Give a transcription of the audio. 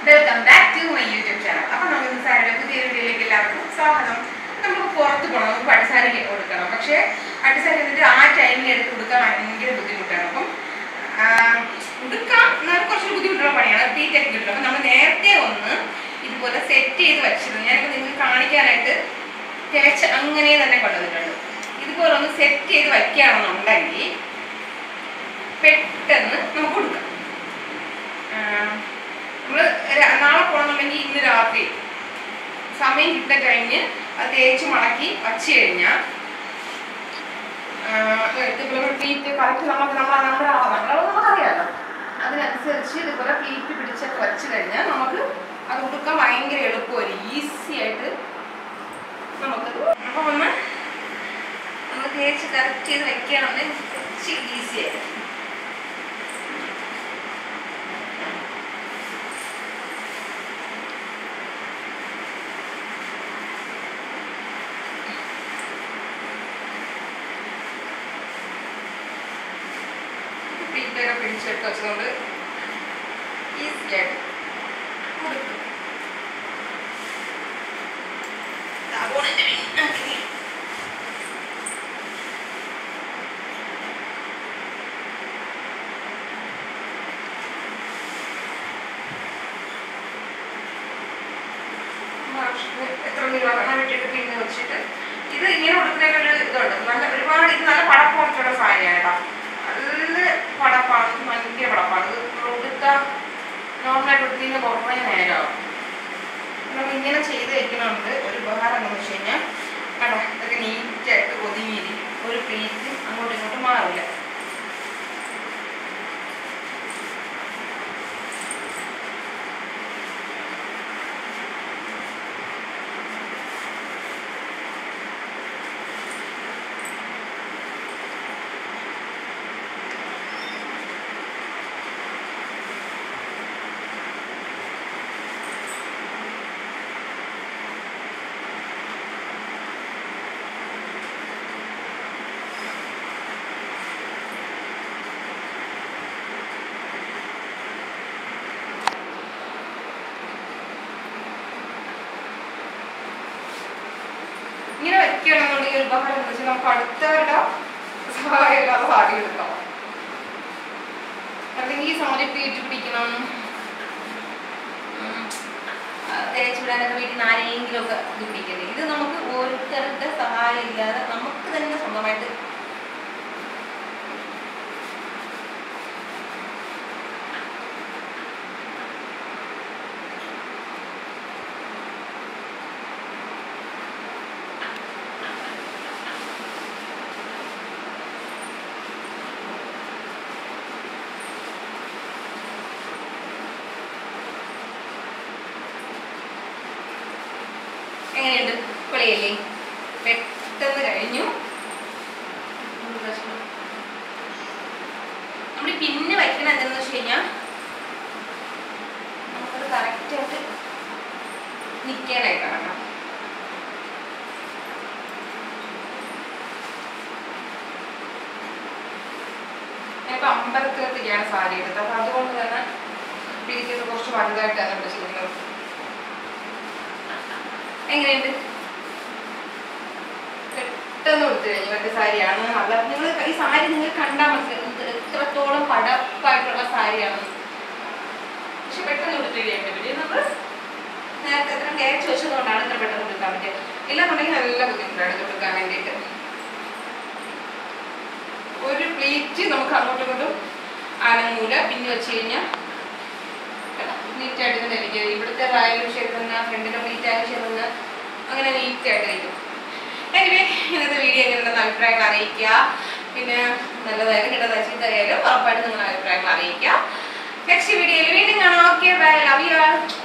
welcome back to my YouTube channel അപ്പൊ നമുക്ക് സാരിയുടെ പുതിയ വീഡിയോയിലേക്ക് എല്ലാവർക്കും സ്വാഗതം നമുക്ക് പുറത്ത് പോകണം നമുക്ക് പട്ടുസാരി കൊടുക്കണം പക്ഷേ പട്ടുസാരി എന്നിട്ട് ആ ടൈമിൽ എടുത്ത് കൊടുക്കാൻ ഭയങ്കര ബുദ്ധിമുട്ടാണ് അപ്പം ആ, ഉടുക്കാം എന്നാലും കുറച്ച് ബുദ്ധിമുട്ടുള്ള പണിയാണ് തീറ്റൊക്കെ കിട്ടും അപ്പം നമ്മൾ നേരത്തെ ഒന്ന് ഇതുപോലെ സെറ്റ് ചെയ്ത് വെച്ചിരുന്നു ഞാനിപ്പോൾ നിങ്ങൾക്ക് കാണിക്കാനായിട്ട് തേച്ച് അങ്ങനെ തന്നെ കൊണ്ടുവന്നിട്ടുണ്ട് ഇതുപോലെ ഒന്ന് സെറ്റ് ചെയ്ത് വയ്ക്കുകയാണെന്നുണ്ടെങ്കിൽ പെട്ടെന്ന് നമുക്ക് കൊടുക്കാം നമ്മൾ നാളെ പോകണമെന്നുണ്ടെങ്കിൽ ഇന്ന് രാത്രി സമയം കിട്ടുന്ന ടൈമിന് അത് തേച്ച് മടക്കി വച്ച് കഴിഞ്ഞാൽ ഇതുപോലെ പ്ലീറ്റ് കറക്റ്റ് നമുക്ക് നമ്മൾ നമ്മുടെ അളവ് നമ്മുടെ അളവ് നമുക്കറിയാമല്ലോ അതിനനുസരിച്ച് ഇതുപോലെ പ്ലീറ്റ് പിടിച്ചൊക്കെ വെച്ച് കഴിഞ്ഞാൽ നമുക്ക് അത് കൊടുക്കാൻ ഭയങ്കര എളുപ്പമായിരിക്കും ഈസി ആയിട്ട് നമുക്കത് അപ്പോൾ ഒന്ന് നമ്മൾ തേച്ച് കറക്റ്റ് ചെയ്ത് വെക്കുകയാണെങ്കിൽ കുറച്ച് ഈസി ആയിരിക്കും പ്ലീറ്റൊക്കെ പിടിച്ചെടുത്ത് വെച്ചുകൊണ്ട് ഈസി ആയിട്ട് കൊടുക്കും സാബൂണിൻ്റെ ആക്കി ആവശ്യത്തിന് എത്ര രൂപ വേണം ഇട്ടിട്ട് പിന്നെ വെച്ചിട്ട് ഇത് ഇങ്ങനെ കൊടുക്കുന്നതിന് ഒരു ഇതുണ്ട് നല്ല ഒരുപാട് ഇത് നല്ല പടപ്പുറത്തുള്ള സാരിയാണ് കേട്ടോ നല്ല പടപ്പാണ് ഇത് ഭയങ്കര പടപ്പാണ് ഇത് കൊടുത്ത നോർമലായിട്ട് കൊടുത്തതിന് കുറേ നേരമാവും നമ്മൾ ഇങ്ങനെ ചെയ്ത് വെക്കുന്നുണ്ട് ഒരു ഉപകാരം എന്താണെന്ന് വെച്ച് കഴിഞ്ഞാൽ കണ്ടോ ഇതൊക്കെ നീറ്റായിട്ട് ഒതുങ്ങിയിരിക്കും ഒരു പ്ലേറ്റ് അങ്ങോട്ടും ഇങ്ങോട്ടും മാറില്ല ഇങ്ങനെ വെക്കുകയാണെന്നുണ്ടെങ്കിൽ ഒരു ഉപകാരം എന്ന് വെച്ചാൽ നമുക്ക് അടുത്തവരുടെ സഹായം ഇല്ലാതെ സാരി എടുക്കാം അല്ലെങ്കിൽ ഈ സാരി പ്ലീറ്റ് പിടിക്കണം ഉം, ആ, തേച്ച് വിടാനൊക്കെ വീട്ടിൽ നിന്ന് ആരെങ്കിലും ഒക്കെ ഇത് പിടിക്കരുത് ഇത് നമുക്ക് ഓരോരുത്തരുടെ സഹായം ഇല്ലാതെ നമുക്ക് തന്നെ സ്വന്തമായിട്ട് എങ്ങനെയുണ്ട് പൊളിയല്ലേ പെട്ടെന്ന് കഴിഞ്ഞു നമ്മൾ പിന്നെ വയ്ക്കണം എന്താണെന്ന് വെച്ച് കഴിഞ്ഞാൽ നമുക്കത് കറക്റ്റായിട്ട് നിൽക്കാനായിട്ടാണ് കേട്ടോ ഞാനിപ്പോൾ അമ്പലത്തിലെത്തിക്കാണ് സാരി എടുത്തത് അപ്പോൾ അതുകൊണ്ട് തന്നെ പ്ലീറ്റൊക്കെ കുറച്ച് വലുതായിട്ടാണ് ഇവിടെ ചെയ്യുന്നത് എങ്ങനെയുണ്ട് പെട്ടെന്ന് കൊടുത്തു കഴിഞ്ഞു മറ്റേ സാരിയാണ് നല്ല നിങ്ങൾ ഈ സാരി നിങ്ങൾ കണ്ടാൽ മനസ്സിലാവും ഇത് എത്രത്തോളം പടപ്പായിട്ടുള്ള സാരിയാണ് പക്ഷെ പെട്ടെന്ന് കൊടുത്തു കഴിയാൻ പറ്റും നമ്മൾ നേരത്തെ എത്ര തേച്ച് വെച്ചതുകൊണ്ടാണ് ഇത്ര പെട്ടെന്ന് കൊടുക്കാൻ പറ്റിയത് ഇല്ലാന്നുണ്ടെങ്കിൽ നല്ല ബുദ്ധിമുട്ടാണ് ഇത് കൊടുക്കാൻ വേണ്ടിയിട്ട് ഒരു പ്ലേറ്റ് നമുക്ക് അങ്ങോട്ടും ഇങ്ങോട്ടും അനങ്ങൂല പിന്നെ വെച്ച് കഴിഞ്ഞാൽ നീറ്റായിട്ട് തന്നെ ഇരിക്കും ഇവിടുത്തെ റായൽ ഷേപ്പ് തന്നെ ഫ്രണ്ടിൻ്റെ പ്ലീറ്റ് ആയ ഷേപ്പ് തന്നെ അങ്ങനെ നീറ്റായിട്ട് ഇരിക്കും എനിവേ ഇന്നത്തെ വീഡിയോ എങ്ങനെയുണ്ടെന്ന് അഭിപ്രായങ്ങൾ അറിയിക്കുക പിന്നെ നല്ലതായാലും കിട്ടുന്ന ചീത്തയായാലും ഉറപ്പായിട്ട് നിങ്ങളുടെ അഭിപ്രായങ്ങൾ അറിയിക്കുക നെക്സ്റ്റ് വീഡിയോയിൽ വീണ്ടും കാണാം okay bye love you all